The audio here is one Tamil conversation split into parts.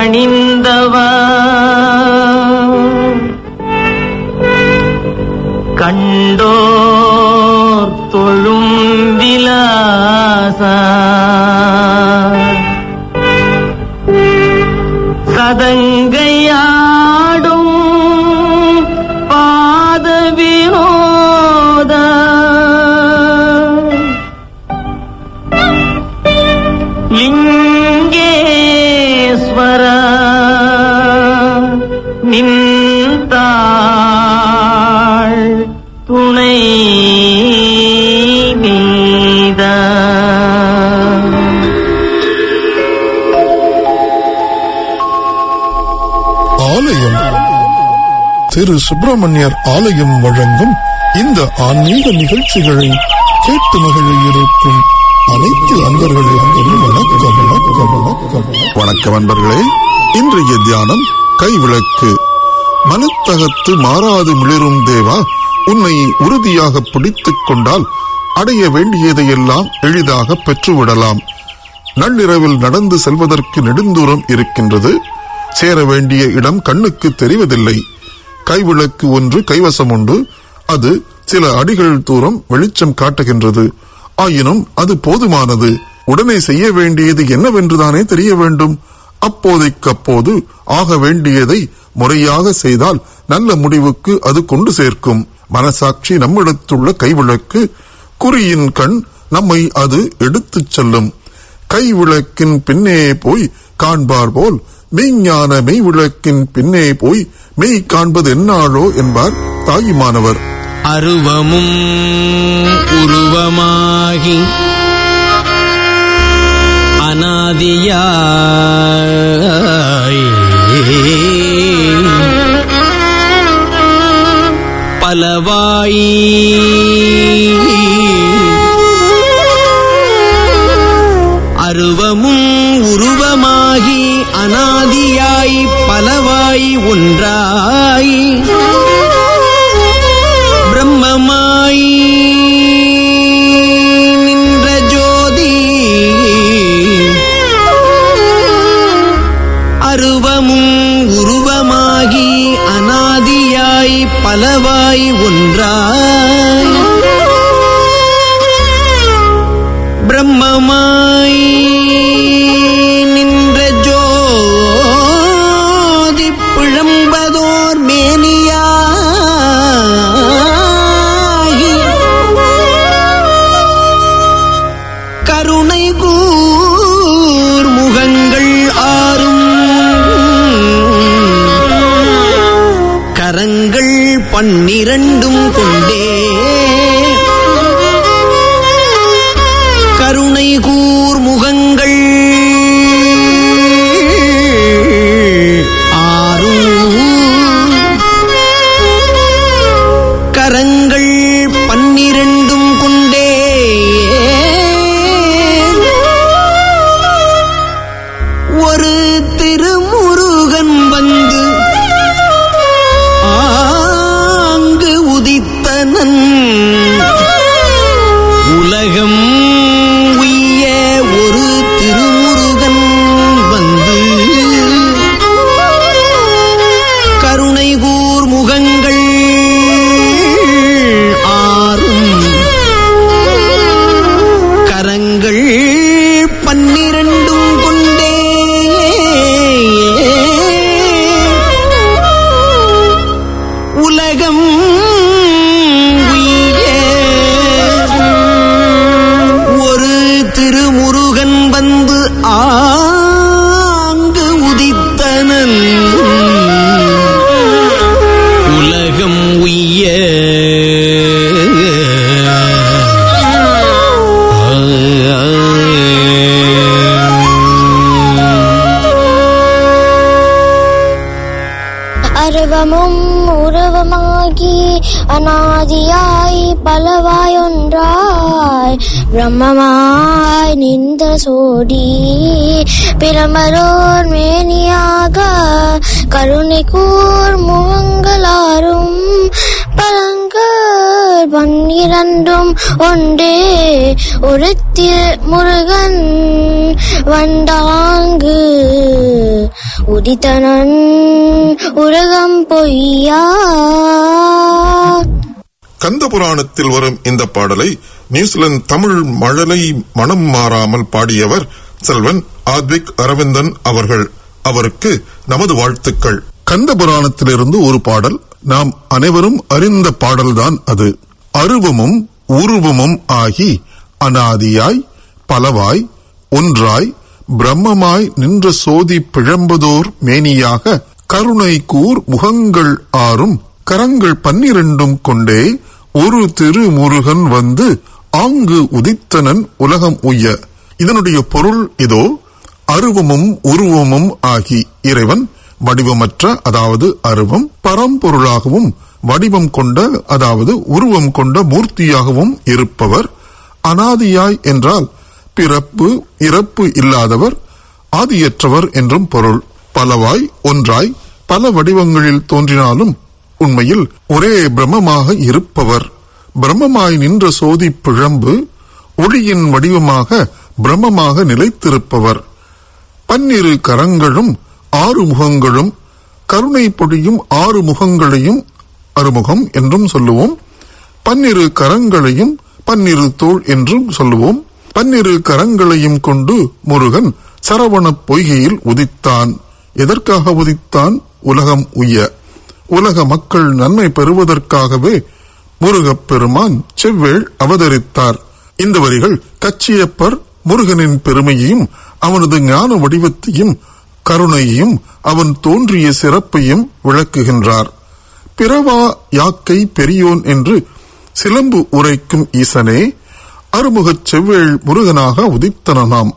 பணிந்தவா கண்டோர் தொழும் விலாசா சதங்கையாடும் பாத வினோத லிங்கேஸ்வர நின்றாள் துணை நீதா ஆலயம் திரு சுப்பிரமணியர் ஆலயம் வழங்கும் இந்த ஆன்மீக நிகழ்ச்சிகளை கேட்டு மகிழ இருக்கும் அனைத்து அன்பர்களுக்கும் வணக்கம் வணக்கம் வணக்கம் வணக்கம் அன்பர்களே இன்றைய தியானம் கைவிளக்கு மனத்தகத்து மாறாது மிளிரும் தேவா உன்னை உறுதியாக பிடித்துக் கொண்டால் அடைய வேண்டியதையெல்லாம் எளிதாக பெற்றுவிடலாம் நள்ளிரவில் நடந்து செல்வதற்கு நெடுந்தூரம் இருக்கின்றது சேர வேண்டிய இடம் கண்ணுக்கு தெரிவதில்லை கைவிளக்கு ஒன்று கைவசம் உண்டு அது சில அடிகள் தூரம் வெளிச்சம் காட்டுகின்றது ஆயினும் அது போதுமானது உடனே செய்ய வேண்டியது என்னவென்றுதானே தெரிய வேண்டும் அப்போதைக்கப்போது ஆக வேண்டியதை முறையாக செய்தால் நல்ல முடிவுக்கு அது கொண்டு சேர்க்கும் மனசாட்சி நம்மிடத்துள்ள கைவிளக்கு குறியின் கண் நம்மை அது எடுத்துச் செல்லும் கைவிளக்கின் பின்னே போய் காண்பார் போல் மெய்ஞான மெய்விளக்கின் பின்னே போய் மெய் காண்பது என்னாளோ என்பார் தாயுமானவர் அருவமும் உருவமாகி அனாதியாய் பலவாய் அருவமும் உருவமாகி அனாதியாய் பலவாய் ஒன்றாய் பிரம்மமாய் நின்ற ஜோதி அருவமும் உருவமாகி அனாதியாய் பலவாய் ஒன்றாய் பிரம்மமாய் நின்ற ஜோதி பிழம்பதோர் மேனியாகி கருணை கூர் முகங்கள் ஆறும் கரங்கள் பன்னிரண்டும் கொண்டே கருணை கூர் முகங்கள் ஆறும் கரங்கள் பன்னிரண்டும் கொண்டே ஒரு திருமுருகன் வந்து ஆங்கு உதித்தனன் உலகம் உய்ய ஒரு திருமுருகன் வந்து கருணை கூர் முகங்கள் ஆறும் கரங்கள் பன்னிரண்டும் கொண்டே உலகம் உய்ய ஒரு திருமுருகன் வந்து ஆங்கு உதித்தனன் உலகம் உய்ய அருவமும் உருவமாகி அனாதியாய் பலவாய் ஒன்றாய் பிரம்மமாய் நின்ற சோடி பிரமரோர் மேனியாக கருணை கூர் முகங்களாரும் பழங்கள் பன்னிரண்டும் ஒன்றே ஒரு முருகன் வந்தாங்கு உதித்தனன் உலகம் பொய்யா கந்த புராணத்தில் வரும் இந்த பாடலை நியூசிலாந்து தமிழ் மழலை மனம் மாறாமல் பாடியவர் செல்வன் ஆத்விக் அரவிந்தன் அவர்கள் அவருக்கு நமது வாழ்த்துக்கள் கந்த புராணத்திலிருந்து ஒரு பாடல் நாம் அனைவரும் அறிந்த பாடல்தான் அது அருவமும் உருவமும் ஆகி அனாதியாய் பலவாய் ஒன்றாய் பிரம்மமாய் நின்ற சோதி பிழம்பதோர் மேனியாக கருணை கூர் முகங்கள் ஆறும் கரங்கள் பன்னிரண்டும் கொண்டே ஒரு திருமுருகன் வந்து ஆங்கு உதித்தனன் உலகம் உய்ய இதனுடைய பொருள் இதோ அருவமும் உருவமும் ஆகி இறைவன் வடிவமற்ற அதாவது அருவம் பரம்பொருளாகவும் வடிவம் கொண்ட அதாவது உருவம் கொண்ட மூர்த்தியாகவும் இருப்பவர் அனாதியாய் என்றால் பிறப்பு இறப்பு இல்லாதவர் ஆதியற்றவர் என்றும் பொருள் பலவாய் ஒன்றாய் பல வடிவங்களில் தோன்றினாலும் உண்மையில் ஒரே பிரம்மமாக இருப்பவர் பிரம்மமாய் நின்ற சோதி பிழம்பு ஒளியின் வடிவமாக பிரம்மமாக நிலைத்திருப்பவர் பன்னிரு கரங்களும் ஆறு முகங்களும் கருணை பொடியும் ஆறு முகங்களையும் அறுமுகம் என்றும் சொல்லுவோம் பன்னிரு கரங்களையும் பன்னிரு தோள் என்றும் சொல்லுவோம் பன்னிரு கரங்களையும் கொண்டு முருகன் சரவணப் பொய்கையில் உதித்தான் எதற்காக உதித்தான் உலகம் உய்ய உலக மக்கள் நன்மை பெறுவதற்காகவே முருகப் பெருமான் செவ்வேள் அவதரித்தார் இந்த வரிகள் கச்சியப்பர் முருகனின் பெருமையையும் அவனது ஞான வடிவத்தையும் கருணையையும் அவன் தோன்றிய சிறப்பையும் விளக்குகின்றார் பிறவா யாக்கை பெரியோன் என்று சிலம்பு உரைக்கும் ஈசனே அருமுகச் செவ்வேள் முருகனாக உதித்தனனாம்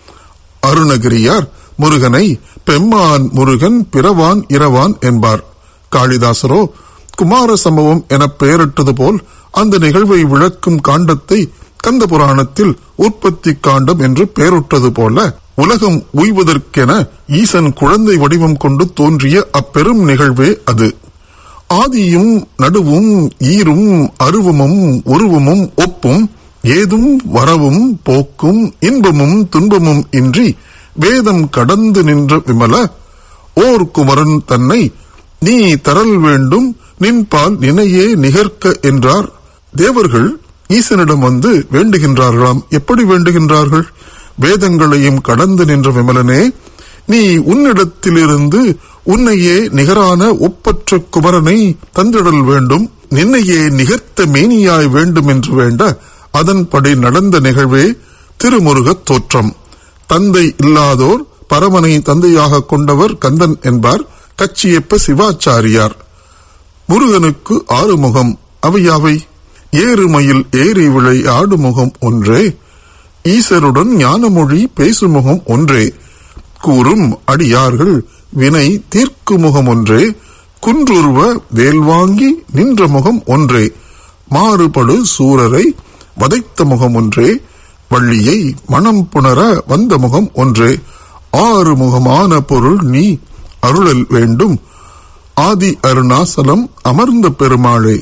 அருணகிரியார் முருகனை பெம்மான் முருகன் பிறவான் இரவான் என்பார் காளிதாசரோ குமார சம்பவம் என பெயரிட்டது போல் அந்த நிகழ்வை விளக்கும் காண்டத்தை கந்த புராணத்தில் உற்பத்தி காண்டம் என்று பெயரிட்டது போல உலகம் உய்வதற்கென ஈசன் குழந்தை வடிவம் கொண்டு தோன்றிய அப்பெரும் நிகழ்வே அது ஆதியும் நடுவும் ஈரும் அருவமும் உருவமும் ஒப்பும் ஏதும் வரவும் போக்கும் இன்பமும் துன்பமும் இன்றி வேதம் கடந்து நின்ற விமல ஓர் குமரன் தன்னை நீ தரல் வேண்டும் நின்பால் நினையே நிகர்க்க என்றார் தேவர்கள் ஈசனிடம் வந்து வேண்டுகின்றார்களாம் எப்படி வேண்டுகின்றார்கள் வேதங்களையும் கடந்து நின்ற விமலனே நீ உன்னிடத்திலிருந்து உன்னையே நிகரான ஒப்பற்ற குமரனை தந்திடல் வேண்டும் நின்னையே நிகர்த்த மேனியாய் வேண்டும் என்று வேண்ட அதன்படி நடந்த நிகழ்வே திருமுருகத் தோற்றம் தந்தை இல்லாதோர் பரமனை தந்தையாக கொண்டவர் கந்தன் என்பார் கச்சியப்ப சிவாச்சாரியார் முருகனுக்கு ஆறு முகம் அவையாவை ஏறுமயில் ஏறி விளை ஆடுமுகம் ஒன்றே ஈசருடன் ஞானமொழி பேசுமுகம் ஒன்றே கூறும் அடியார்கள் வினை தீர்க்கு முகம் ஒன்றே குன்றுருவ வேல் வாங்கி நின்ற முகம் ஒன்றே மாறுபடு சூரரை வதைத்த முகம் ஒன்றே வள்ளியை மனம் புணர வந்த முகம் ஒன்றே ஆறு முகமான பொருள் நீ அருளல் வேண்டும் ஆதி அருணாசலம் அமர்ந்த பெருமாளே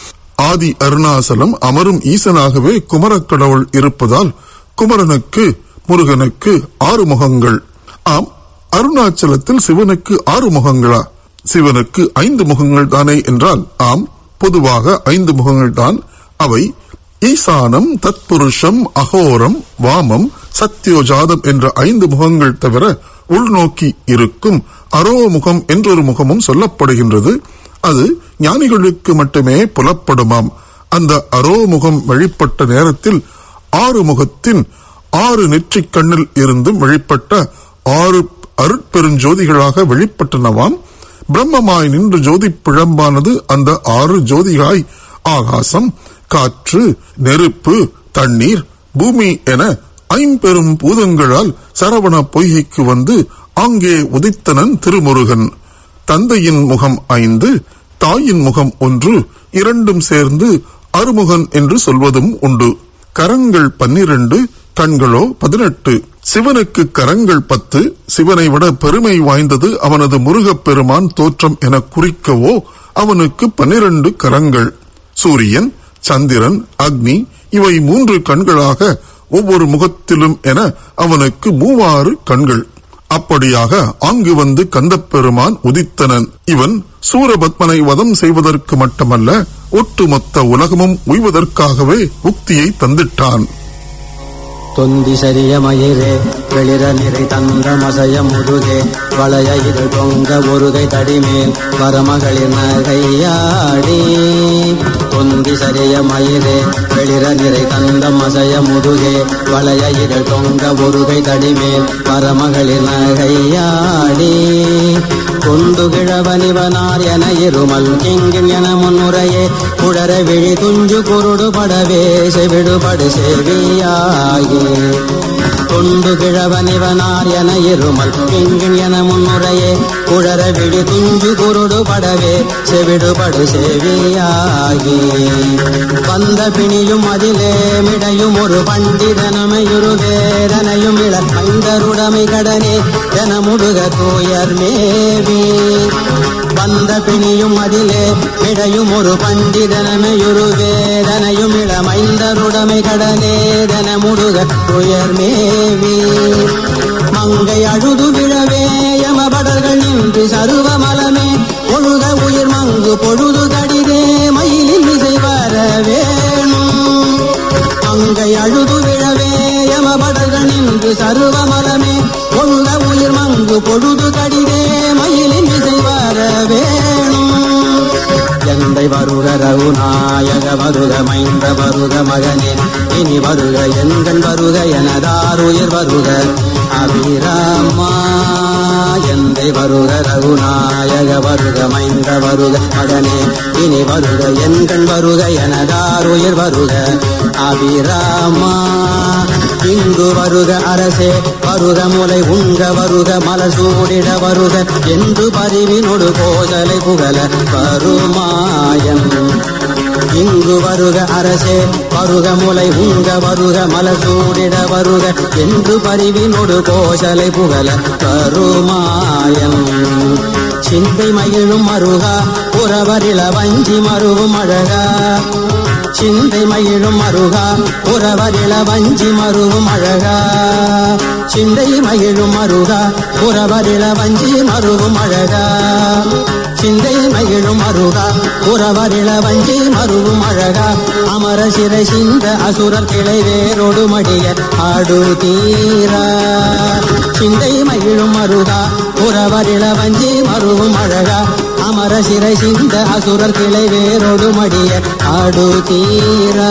ஆதி அருணாசலம் அமரும் ஈசனாகவே குமரக்கடவுள் இருப்பதால் குமரனுக்கு முருகனுக்கு ஆறு முகங்கள் ஆம் அருணாச்சலத்தில் சிவனுக்கு ஆறு முகங்களா சிவனுக்கு ஐந்து முகங்கள் தானே என்றால் ஆம் பொதுவாக ஐந்து முகங்கள் தான் அவை ஈசானம் தத்புருஷம் அகோரம் வாமம் சத்யோஜாதம் என்ற ஐந்து முகங்கள் தவிர உள்நோக்கி இருக்கும் அரோமுகம் என்றொரு முகமும் சொல்லப்படுகின்றது அது ஞானிகளுக்கு மட்டுமே புலப்படுமாம் அந்த அரோமுகம் வெளிப்பட்ட நேரத்தில் ஆறு முகத்தின் ஆறு நெற்றிக் கண்ணில் இருந்தும் வெளிப்பட்ட ஆறு அருட்பெருஞ்சோதிகளாக வெளிப்பட்டனவாம் பிரம்மமாய் நின்று ஜோதி பிழம்பானது அந்த ஆறு ஜோதிகாய் ஆகாசம் காற்று நெருப்பு தண்ணீர் பூமி என ஐம்பெரும் பூதங்களால் சரவண பொய்கைக்கு வந்து அங்கே உதித்தனன் திருமுருகன் தந்தையின் முகம் ஐந்து தாயின் முகம் ஒன்று இரண்டும் சேர்ந்து அருமுகன் என்று சொல்வதும் உண்டு கரங்கள் பன்னிரண்டு கண்களோ பதினெட்டு சிவனுக்கு கரங்கள் பத்து சிவனை விட பெருமை வாய்ந்தது அவனது முருகப் பெருமான் தோற்றம் என குறிக்கவோ அவனுக்கு பன்னிரண்டு கரங்கள் சூரியன் சந்திரன் அக்னி இவை மூன்று கண்களாக ஒவ்வொரு முகத்திலும் என அவனுக்கு மூவாறு கண்கள் அப்படியாக அங்கு வந்து கந்தப்பெருமான் உதித்தனன் இவன் சூரபத்மனை வதம் செய்வதற்கு மட்டுமல்ல ஒட்டுமொத்த உலகமும் உய்வதற்காகவே முக்தியை தந்திட்டான் தொந்தி சரிய மயிரே வெளிர நிறை தந்த மசய முதுகே வளைய இது தொங்க ஒருகை தடிமேல் வரமகளிர் நகையாடி தொந்தி சரிய மயிரே வெளிர நிறை தந்த மசய முதுகே வளைய இது தொங்க ஒருகை தடிமேல் வரமகளிர் நகையாடி கொண்டு கிழவனிவனார் என இருமல் கிங்கின் என முன்னுரையே குடர விழி துஞ்சு குருடு படவே செவிடுபடு செவியாகி தொண்டு கிழவனிவனார் என இருமல் கிங்கின் என முன்னுரையே குழற விழி துஞ்சு குருடு படவே செவிடுபடு செவியாகி வந்த பிணியும் அதிலே மிடையும் ஒரு பண்டிதனமையுரு வேதனையும் இள மைந்தருடமை கடனே என முடுக தூயர் மேவி வந்த பிணியும் அதிலே மிடையும் ஒரு பண்டிதனமையுரு வேதனையும் இளமைந்தருடமை கடனேதன முடுக துயர் மேவி மங்கை அழுது விழவே யமபடர்கள் நின்று சருவ மலமே ஒழுக உயிர் மங்கு பொழுது கடிதே மயிலின் இசை வர வேணும் அங்கை அழுது விழவே யமபடர்கள் நின்று சருவ மலமே ஒழுக உயிர் மங்கு பொழுது கடிதே மயிலின் இசை வர வேணும் எந்தை வருக ரகுநாயக வருக மைந்த வருக மகனே இனி வருக எங்கன் வருக எனதாருயிர் வருக அபிராமா எந்தை வருக ரகுநாயக வருக மைந்த வருக மகனே இனி வருக எங்கன் வருக எனதாருயிர் வருக அபிராமா இங்கு வருக அரசே வருக முலை உங்க வருக மலர் சூடிட வருக என்று பரிவினொடு கோதலை புகழ வருமாயம் இங்கு வருக அரசே வருக முலை உங்க வருக மலர் சூடிட வருக என்று பரிவினொடு கோசலை புகழ கருமாயம் சிந்தை மகிழும் மருகா புறவரிள வஞ்சி மருவும் அழகா சிந்தை மகிழும் மருகா புறவரிள வஞ்சி மருவும் அழகா சிந்தை மகிழும் மருகா புறவரிள வஞ்சி மருவும் அழகா சிந்தை மகிழும் மருகா புறவரிள வஞ்சி மருவும் அழகா அமர சிறை சிந்த அசுரர் கிளை வேரோடு மடிய ஆடு தீரா சிந்தை மகிழும் மருகா புறவரிள வஞ்சி மருவும் அழகா அமர சிறை சிந்த அசுரர் கிளை வேரோடு மடிய ஆடு தீரா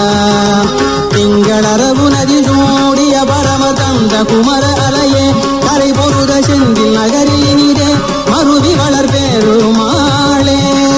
திங்களரவு நதி சூடிய பரம தந்த குமர அலையே கரை பொருத செந்தில் நகரினிதே மருவி வளர் பெருமாளே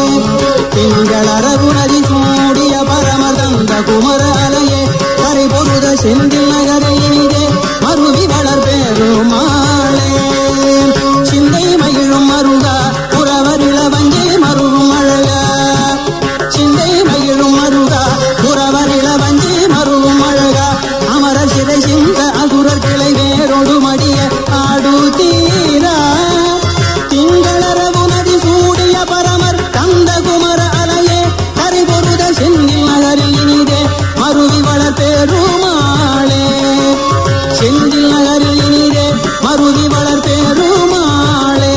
திங்களரவு நதி சூடிய பரம தந்த குமர அலையே கரை பொருத செந்தில் நகரினிதே மருவி வளர் பெருமாளே சிந்தை மகிழும் மருகா புறவரிள வஞ்சி மருவும் அழகா சிந்தை மகிழும் மருகா புறவரிள வஞ்சி மருவும் அழகா அமர சிறை சிந்த அசுரர் கிளை வேரோடு மடிய ஆடு தீரா திங்களரவு நதி சூடிய பரமர் தந்த குமர அலையே கரிபொருத செந்தில் நகரில் இனிதே மருவி வளர் பெருமாளே செந்தில் நகரில் இனிதே மருவி வளர் பெருமாளே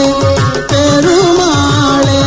பெருமாளே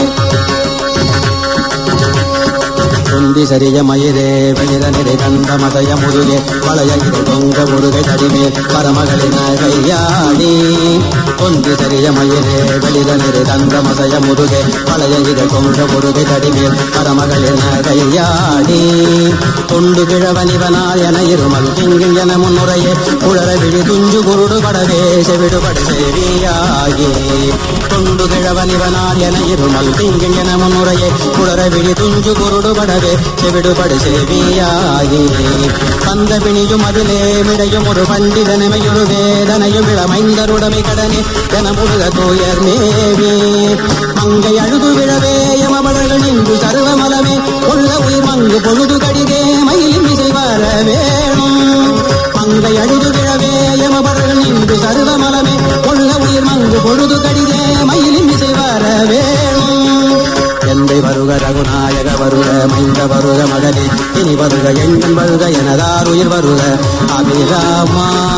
தொந்தி சரிய மயிரே வெளிர நிறை கந்த மதய முருகே பழைய இது தொங்க முருகை தடிமே பரமகளின கையாடி தொந்தி சரிய மயிரே வெளிர நிறை கந்த மதய முருகே பழைய இது தொங்க முருகை தடிமே பரமகளின கையாடி தொண்டு கிழவனிவனார் என இருமல் திங்கில் என முன்னுரையே குழற விழி துஞ்சு குருடு படவே செவிடுபடு செவியாகி தொண்டு கிழவனிவனார் என இருமல் திங்கில் என முன்னுரையே குழற விழி துஞ்சு குருடு படவே செவிடுபடு செவியாகி வந்த பிணியும் அதிலே மிடையும் ஒரு பண்டிதனமையொரு வேதனையும் இளமைந்தருடமை கடனே என முருக தூயர் மேவி மங்கை அழுது விழவே யமபடர்கள் நின்று சர்வமலமே கொள்ள உயிர் மங்கு பொழுது கடிதே மயிலின் இசை வர வேணும் மங்கை அழுது விழவே யமபடர்கள் நின்று சர்வமலமே கொள்ள உயிர் மங்கு பொழுது கடிதே மயிலின் இசை வர வேணும் எந்தை வருக ரகுநாயக வருக மைந்த வருக மகனே இனி வருக எங்கன் வருக எனதார் உயிர் வருக அபிராமா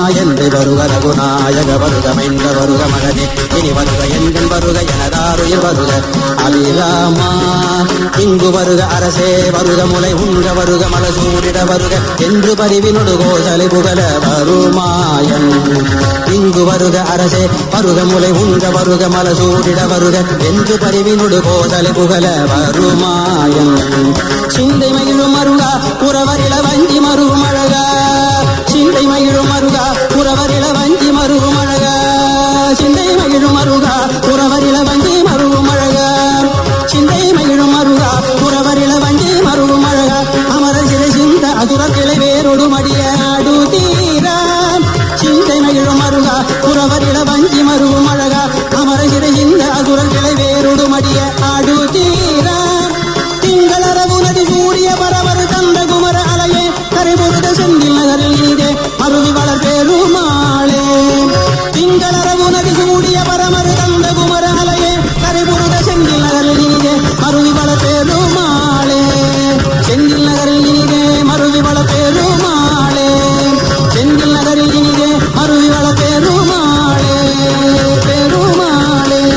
என்று வருக ரகுநாயக வருக மைந்த வருக மகனே இனி வருக எண்கள் வருக எனதாருயில் வருக அபிராமா இங்கு வருக அரசே வருக முலை உண்க வருக மலசூடிட வருக என்று பரிவினொடு கோசலை புகழ வருமாயன் இங்கு வருக அரசே வருக முலை உண்க வருக மலசூடிட வருக என்று பரிவினொடு கோசலை புகழ வருமாயன் சிந்தை மகிழும் அருகா புறவரில வஞ்சி மருகும் அழகா சிந்தை மகிழும் அருகா புறவரில வஞ்சி மருகும் அழகா சிந்தை மகிழும் அருகா புறவரில வஞ்சி மருகும் அழகா சிந்தை மகிழும் அருகா புறவரில வஞ்சி மருகும் அழகா அமரர் சிறை சிந்த அதுர கிளை வேறொடு மடிய ஆடு தீரா சிந்தை மகிழும் அருகா புறவரில வஞ்சி மருகும் அழகா அமரர் சிறை சிந்த அதுர கிளை வேறொடு மடிய ஆடு தீரா திங்களரவு நதி சூரிய பரவர் தந்த குமர அலையே கரைபொருத செந்தில் நகரில் நீதே அருவி வளர் பெருமாளே திங்களரவு நதி சூடிய பரமர் தந்த குமர அலையே கரைபொருத செந்தில் நகரில் நீதே அருவி வளர் பெருமாளே செந்தில் நகரில் நீதே மருவி வள பெருமாளே செந்தில் நகரில் நீதே அருவி வள பெருமாளே பெருமாளே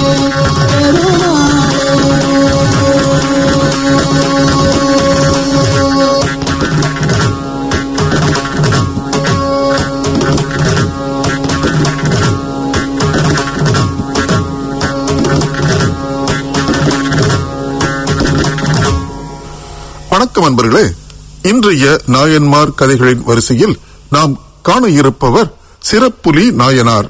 வணக்கம் அன்பர்களே இன்றைய நாயன்மார் கதைகளின் வரிசையில் நாம் காண இருப்பவர் சிறப்புலி நாயனார்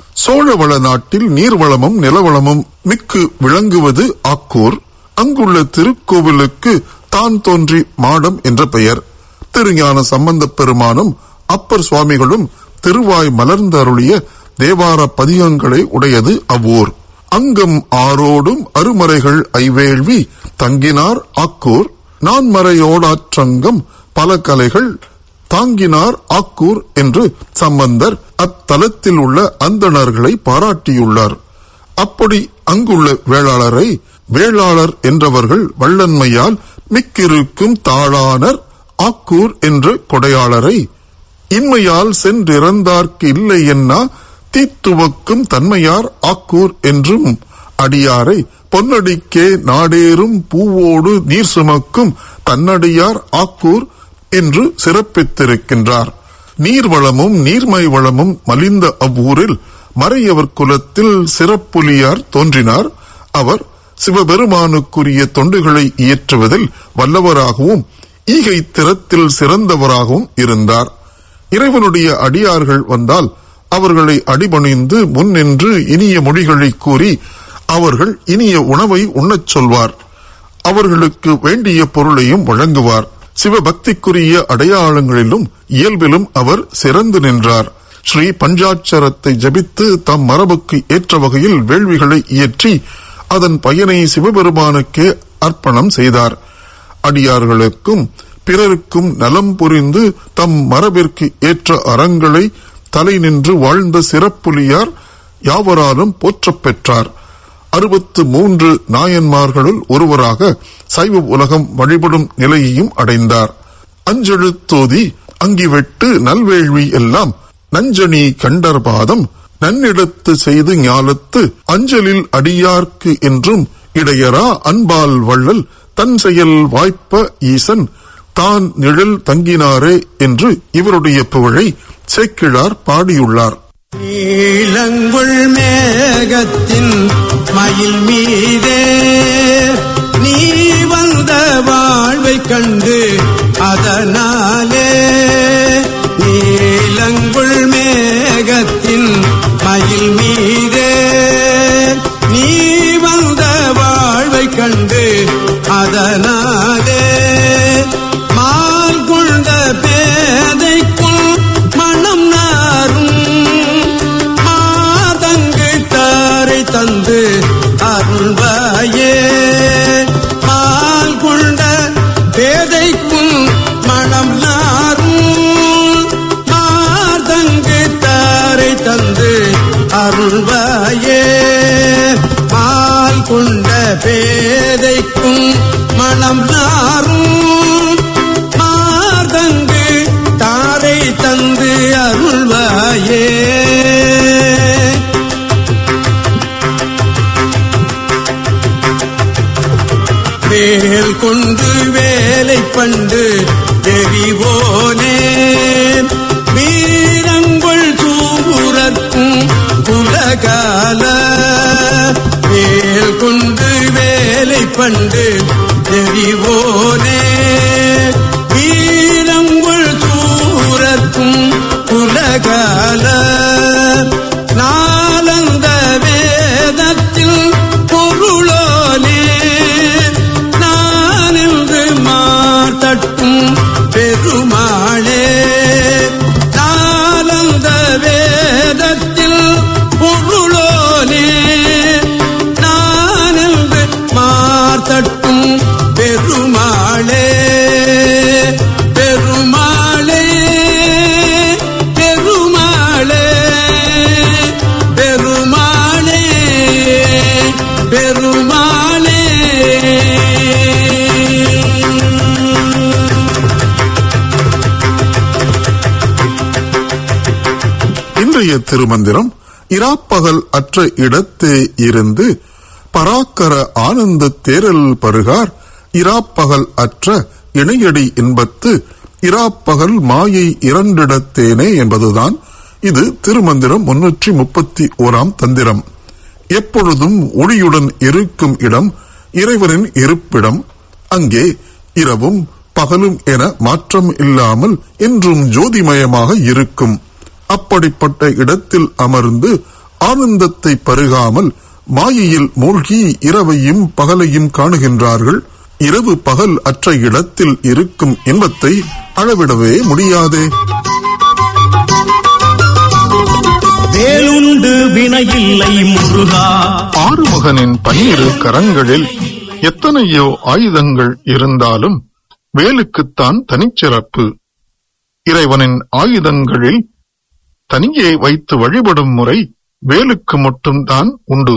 சோழவள நாட்டில் நீர்வளமும் நிலவளமும் மிக்கு விளங்குவது ஆக்கூர் அங்குள்ள திருக்கோவிலுக்கு தான் தோன்றி மாடம் என்ற பெயர் திருஞான சம்பந்தப் பெருமானும் அப்பர் சுவாமிகளும் திருவாய் மலர்ந்து அருளிய தேவார பதிகங்களை உடையது அவ்வூர் அங்கம் ஆரோடும் அருமறைகள் ஐவேள்வி தங்கினார் ஆக்கூர் நான்மறையோடாற்றங்கம் பல கலைகள் தாங்கினார் ஆக்கூர் என்று சம்பந்தர் அத்தலத்தில் உள்ள அந்தணர்களை பாராட்டியுள்ளார் அப்படி அங்குள்ள வேளாளரை வேளாளர் என்றவர்கள் வள்ளன்மையால் மிக்கிருக்கும் தாழானர் ஆக்கூர் என்ற கொடையாளரை இன்மையால் சென்றிறந்தார்க்கு இல்லை என்னா தீத்துவக்கும் தன்மையார் ஆக்கூர் என்றும் அடியாரை பொன்னடிக்கே நாடேறும் பூவோடு நீர் சுமக்கும் தன்னடியார் ஆக்கூர் என்று சிறப்பித்திருக்கின்றார் நீர்வளமும் நீர்மை வளமும் மலிந்த அவ்வூரில் மறையவர் குலத்தில் சிறப்புலியார் தோன்றினார் அவர் சிவபெருமானுக்குரிய தொண்டுகளை இயற்றுவதில் வல்லவராகவும் ஈகை திறத்தில் சிறந்தவராகவும் இருந்தார் இறைவனுடைய அடியார்கள் வந்தால் அவர்களை அடிபணிந்து முன்னின்று இனிய மொழிகளை கூறி அவர்கள் இனிய உணவை உண்ணச் சொல்வார் அவர்களுக்கு வேண்டிய பொருளையும் வழங்குவார் சிவபக்திக்குரிய அடையாளங்களிலும் இயல்பிலும் அவர் சிறந்து நின்றார் ஸ்ரீ பஞ்சாட்சரத்தை ஜபித்து தம் மரபுக்கு ஏற்ற வகையில் வேள்விகளை இயற்றி அதன் பயனை சிவபெருமானுக்கே அர்ப்பணம் செய்தார் அடியார்களுக்கும் பிறருக்கும் நலம் புரிந்து தம் மரபிற்கு ஏற்ற அறங்களை தலை நின்று வாழ்ந்த சிறப்புலியார் யாவராலும் போற்றப் பெற்றார் அறுபத்து மூன்று நாயன்மார்களுள் ஒருவராக சைவ உலகம் வழிபடும் நிலையையும் அடைந்தார் அஞ்செழுத்தோதி அங்கிவெட்டு நல்வேள்வி எல்லாம் நஞ்சணி கண்டர் பாதம் நன்னிடத்து செய்து ஞாலத்து அஞ்சலில் அடியார்க்கு என்றும் இடையரா அன்பால் வள்ளல் தன் செயல் வாய்ப்ப ஈசன் தான் நிழல் தங்கினாரே என்று இவருடைய புகழை சேக்கிழார் பாடியுள்ளார் நீலங்குள் மேகத்தின் மயில் மீதே நீ வந்த வாழ்வை கண்டு அதனாலே நீலங்குள் மேகத்தின் மயில் மீதே நீ வந்த வாழ்வை கண்டு அதனாலே மால் கொண்ட பேதைக்குள் மனம் நாரும் மாதங்கு தாரை தந்து அருள்வாயே மால் கொண்ட பேதைக்கும் மனம் நாரும் மாதங்கு தாரை தந்து அருள்வாயே மால் கொண்ட பேதைக்கும் மனம் நாரும் மார்தங்கு தாரை தந்து அருள்வாயே குலகால வேல் கொண்டு வேலை பண்டு தெரிவோனே வீரங்குள் சூரக்கும் குலகால நாலந்த வேதத்தில் பொருளோனே நான் என்று மாத்தட்டும் பெருமாளே நாலந்த வேதத்தில் பொருளோனே நான் என்று மாத்தட்டும் பெருமாளே பெருமாளே பெருமாளே பெருமாளே பெருமாளே இன்றைய திருமந்திரம் இராப்பகல் அற்ற இடத்தே இருந்து பராக்கர ஆனந்த தேரல் பருகார் இராப்பகல் அற்ற இணையடி இன்பத்து இராப்பகல் மாயை இரண்டிடத்தேனே என்பதுதான் இது திருமந்திரம் முன்னூற்றி முப்பத்தி ஓராம் தந்திரம் எப்பொழுதும் ஒளியுடன் இருக்கும் இடம் இறைவனின் இருப்பிடம் அங்கே இரவும் பகலும் என மாற்றம் இல்லாமல் என்றும் ஜோதிமயமாக இருக்கும் அப்படிப்பட்ட இடத்தில் அமர்ந்து ஆனந்தத்தை பருகாமல் மாயையில் மூழ்கி இரவையும் பகலையும் காணுகின்றார்கள் இரவு பகல் அற்ற இடத்தில் இருக்கும் இன்பத்தை அளவிடவே முடியாதே வேலுண்டு வினையில்லை முருகா ஆறுமுகனின் பன்னிரு கரங்களில் எத்தனையோ ஆயுதங்கள் இருந்தாலும் வேலுக்குத்தான் தனிச்சிறப்பு இறைவனின் ஆயுதங்களில் தனியே வைத்து வழிபடும் முறை வேலுக்கு மட்டும்தான் உண்டு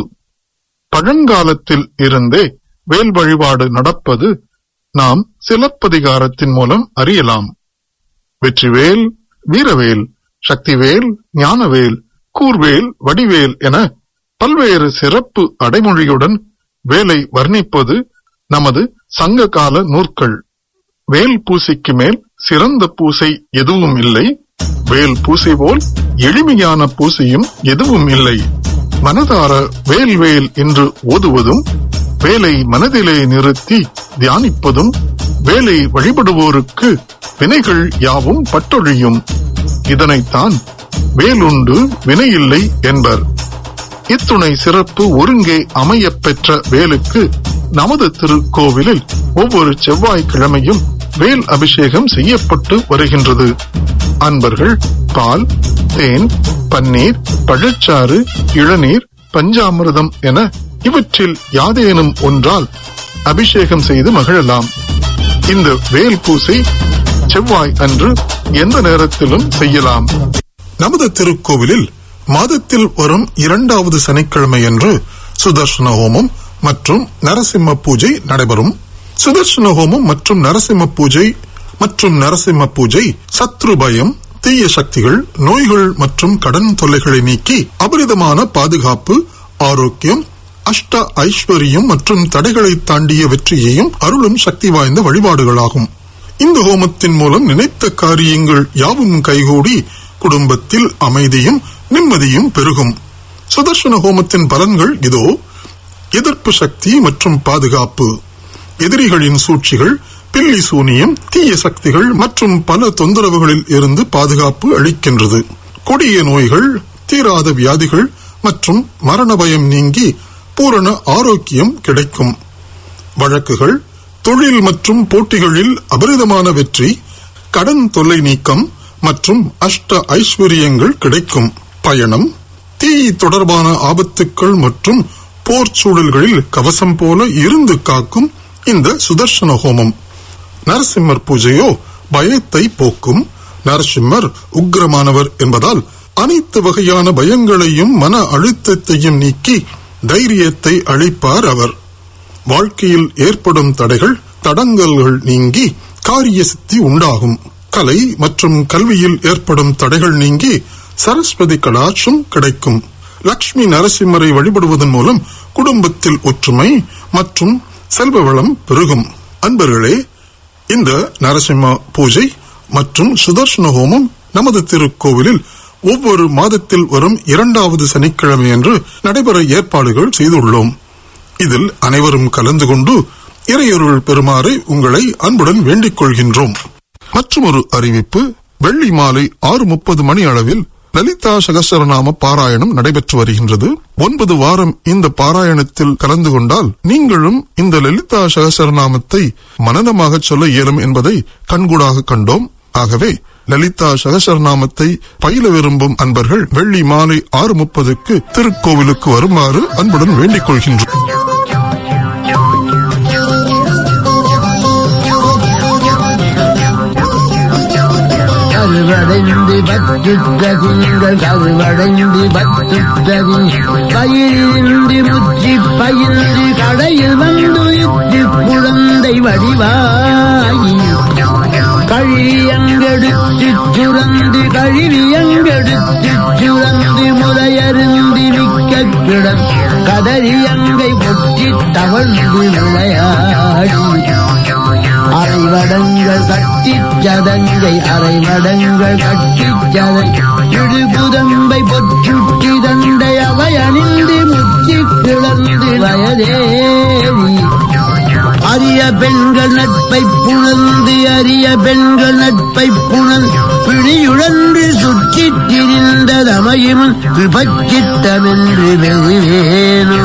பழங்காலத்தில் இருந்தே வேல் வழிபாடு நடப்பது நாம் சிலப்பதிகாரத்தின் மூலம் அறியலாம் வெற்றிவேல் வீரவேல் சக்திவேல் ஞானவேல் கூர்வேல் வடிவேல் என பல்வேறு சிறப்பு அடைமொழியுடன் வேலை வர்ணிப்பது நமது சங்ககால நூற்கள் வேல் பூசைக்கு மேல் சிறந்த பூசை எதுவும் இல்லை வேல் பூசை போல் எளிமையான பூசையும் எதுவும் இல்லை மனதார வேல் வேல் என்று ஓதுவதும் வேலை மனதிலே நிறுத்தி தியானிப்பதும் வேலை வழிபடுவோருக்கு வினைகள் யாவும் பட்டொழியும் இதனைத்தான் வேலுண்டு வினையில்லை என்பர் இத்துணை சிறப்பு ஒருங்கே அமையப் பெற்ற வேலுக்கு நமது திருக்கோவிலில் ஒவ்வொரு செவ்வாய்க்கிழமையும் வேல் அபிஷேகம் செய்யப்பட்டு வருகின்றது அன்பர்கள் பால் தேன் பன்னீர் பழச்சாறு இளநீர் பஞ்சாமிர்தம் என இவற்றில் யாதேனும் ஒன்றால் அபிஷேகம் செய்து மகிழலாம் இந்த வேல் பூசை செவ்வாய் அன்று எந்த நேரத்திலும் செய்யலாம் நமது திருக்கோவிலில் மாதத்தில் வரும் இரண்டாவது சனிக்கிழமையன்று சுதர்சன ஹோமம் மற்றும் நரசிம்ம பூஜை நடைபெறும் சுதர்சன ஹோமம் மற்றும் நரசிம்ம பூஜை மற்றும் நரசிம்ம பூஜை சத்ரு பயம் தீய சக்திகள் நோய்கள் மற்றும் கடன் தொல்லைகளை நீக்கி அபரிதமான பாதுகாப்பு ஆரோக்கியம் அஷ்ட ஐஸ்வர்யம் மற்றும் தடைகளை தாண்டிய வெற்றியையும் அருளும் சக்தி வாய்ந்த வழிபாடுகளாகும் இந்த ஹோமத்தின் மூலம் நினைத்த காரியங்கள் யாவும் கைகூடி குடும்பத்தில் அமைதியும் நிம்மதியும் பெருகும் சுதர்சன ஹோமத்தின் பலன்கள் இதோ எதிர்ப்பு சக்தி மற்றும் பாதுகாப்பு எதிரிகளின் சூழ்ச்சிகள் பில்லி சூனியம் தீய சக்திகள் மற்றும் பல தொந்தரவுகளில் இருந்து பாதுகாப்பு அளிக்கின்றது கொடிய நோய்கள் தீராத வியாதிகள் மற்றும் மரண பயம் நீங்கி பூரண ஆரோக்கியம் கிடைக்கும் வழக்குகள் தொழில் மற்றும் போட்டிகளில் அபரிதமான வெற்றி கடன் தொல்லை நீக்கம் மற்றும் அஷ்ட ஐஸ்வர்யங்கள் கிடைக்கும் பயணம் தீ தொடர்பான ஆபத்துக்கள் மற்றும் போர் சூழல்களில் கவசம் போல இருந்து காக்கும் இந்த சுதர்சன ஹோமம் நரசிம்மர் பூஜையோ பயத்தை போக்கும் நரசிம்மர் உக்கிரமானவர் என்பதால் அனைத்து வகையான பயங்களையும் மன அழுத்தத்தையும் நீக்கி தைரியத்தை அளிப்பார் அவர் வாழ்க்கையில் ஏற்படும் தடைகள் தடங்கல்கள் நீங்கி காரிய சித்தி உண்டாகும் கலை மற்றும் கல்வியில் ஏற்படும் தடைகள் நீங்கி சரஸ்வதி கடாட்சம் கிடைக்கும் லக்ஷ்மி நரசிம்மரை வழிபடுவதன் மூலம் குடும்பத்தில் ஒற்றுமை மற்றும் செல்வ வளம் பெருகும் அன்பர்களே இந்த நரசிம்ம பூஜை மற்றும் சுதர்சன ஹோமம் நமது திருக்கோவிலில் ஒவ்வொரு மாதத்தில் வரும் இரண்டாவது சனிக்கிழமை அன்று நடைபெற ஏற்பாடுகள் செய்துள்ளோம் இதில் அனைவரும் கலந்து கொண்டு இறையொருள் பெறுமாறு உங்களை அன்புடன் வேண்டிக் கொள்கின்றோம் மற்றொரு அறிவிப்பு வெள்ளி மாலை ஆறு முப்பது மணி அளவில் லலிதா சகசரநாம பாராயணம் நடைபெற்று வருகின்றது ஒன்பது வாரம் இந்த பாராயணத்தில் கலந்து கொண்டால் நீங்களும் இந்த லலிதா சகசரநாமத்தை மனனமாக சொல்ல இயலும் என்பதை கண்கூடாக கண்டோம் ஆகவே லலிதா சகசரநாமத்தை பயில விரும்பும் அன்பர்கள் வெள்ளி மாலை ஆறு முப்பதுக்கு திருக்கோவிலுக்கு வருமாறு அன்புடன் வேண்டிக் கொள்கின்றோம் கருவடைந்து பற்றுற்ற திங்கள் கருவடைந்து பற்றுற்றது பயிரின்றி முற்றி பயின்று கடையில் வந்து யுத்தி குழந்தை வடிவாயி கழியங்கெடுத்து சுரந்து கழிவியங்கெடுத்து சுரந்து முறையருந்தி மிக்க கிடம் கதறியங்கை பொற்றி தவழ்ந்து விளையாடி அரைவடங்கள் கட்டிச் சதங்கை அரைவடங்கள் கட்டிச் சதை இடுபுதம்பை பொற்றுட்டி தண்டை அவை அணிந்து முச்சி கிளந்து வயதேறி அரிய பெண்கள் நட்பை புணர்ந்து அரிய பெண்கள் நட்பை புணர் பிணியுழன்று சுற்றித் திரிந்த தமையும் விபச்சித்தமென்று வெகுவேனோ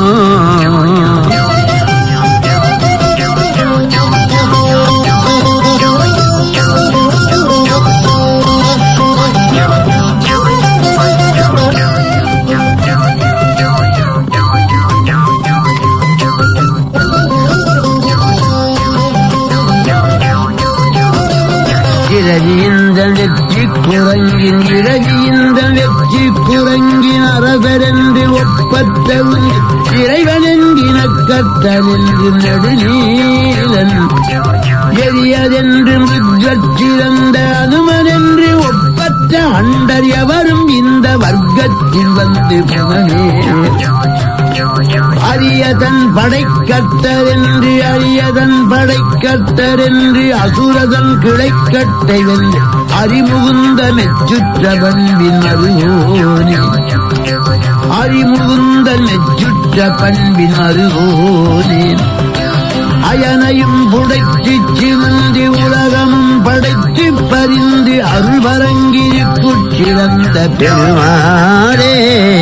இரவிந்த வெற்றி குரங்கின் இரவிந்த வெற்றி குரங்கின் அரசரென்று ஒப்பற்றவன் இறைவனென்கின கற்றனென்று நெடுநீலன் எரியதென்று மிகச்சிறந்த அனுமனென்று ஒப்பற்ற அண்டர் எவரும் இந்த வர்க்கத்தில் வந்து புகழே அரியதன் படைக்கட்டர் என்று அரியதன் படைக்கட்டர் என்று அசுரதன் கிளைக்கட்டை வென்று அறிமுகுந்த மெச்சுற்ற பண்பின் அருகோனி அறிமுகுந்த மெச்சுற்ற பண்பின் அருகோனே அயனையும் புடைத்து சிமந்தி உலகமும் படைத்து பரிந்து அருள்வரங்கிற்குச் சிறந்த பெருமாறே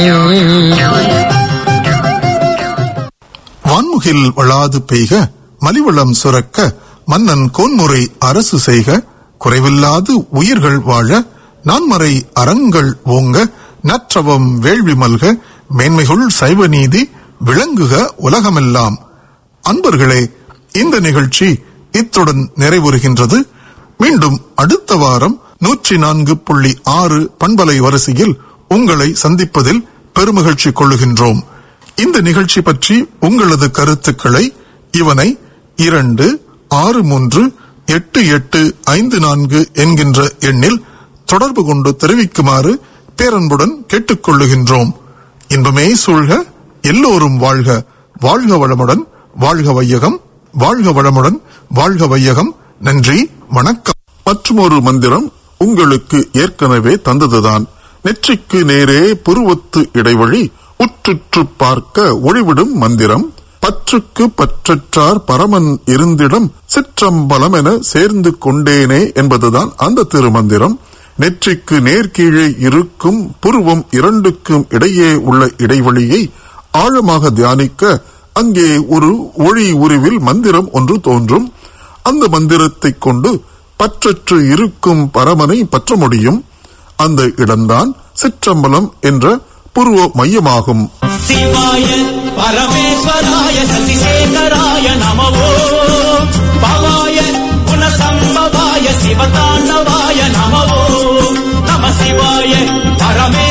வான்முகில் வளாது பெய்க மலிவளம் சுரக்க மன்னன் கோன்முறை அரசு செய்க குறைவில்லாது உயிர்கள் வாழ நான்மறை அறங்கள் ஓங்க நற்றவம் வேள்வி மல்க மேன்மைகுள் சைவ நீதி விளங்குக உலகமெல்லாம் அன்பர்களே இந்த நிகழ்ச்சி இத்துடன் நிறைவுறுகின்றது மீண்டும் அடுத்த வாரம் நூற்றி நான்கு புள்ளி ஆறு பண்பலை வரிசையில் உங்களை சந்திப்பதில் பெருமகிழ்ச்சி கொள்ளுகின்றோம் இந்த நிகழ்ச்சி பற்றி உங்களது கருத்துக்களை இவனை இரண்டு ஆறு மூன்று எட்டு எட்டு ஐந்து நான்கு என்கின்ற எண்ணில் தொடர்பு கொண்டு தெரிவிக்குமாறு பேரன்புடன் கேட்டுக்கொள்ளுகின்றோம் இன்பமே சூழ்க எல்லோரும் வாழ்க வாழ்க வளமுடன் வாழ்க வையகம் வாழ்க வளமுடன் வாழ்க வையகம் நன்றி வணக்கம் மற்றுமொரு மந்திரம் உங்களுக்கு ஏற்கனவே தந்ததுதான் நெற்றிக்கு நேரே புருவத்து இடைவழி உற்றுற்று பார்க்க ஒளிவிடும் மந்திரம் பற்றுக்கு பற்றற்றார் பரமன் இருந்திடம் சிற்றம்பலம் என சேர்ந்து கொண்டேனே என்பதுதான் அந்த திருமந்திரம் நெற்றிக்கு நேர்கீழே இருக்கும் புருவம் இரண்டுக்கும் இடையே உள்ள இடைவெளியை ஆழமாக தியானிக்க அங்கே ஒரு ஒளி உருவில் மந்திரம் ஒன்று தோன்றும் அந்த மந்திரத்தை கொண்டு பற்றற்று இருக்கும் பரமனை பற்ற முடியும் அந்த இடம்தான் சிற்றம்பலம் என்ற புருவ மையமாகும் சிவாய பரமேஸ்வராய சசிசேகராய நமவோ பவாய குணசம்பவாய சிவதாண்டவாய நமவோ நம சிவாய பரமே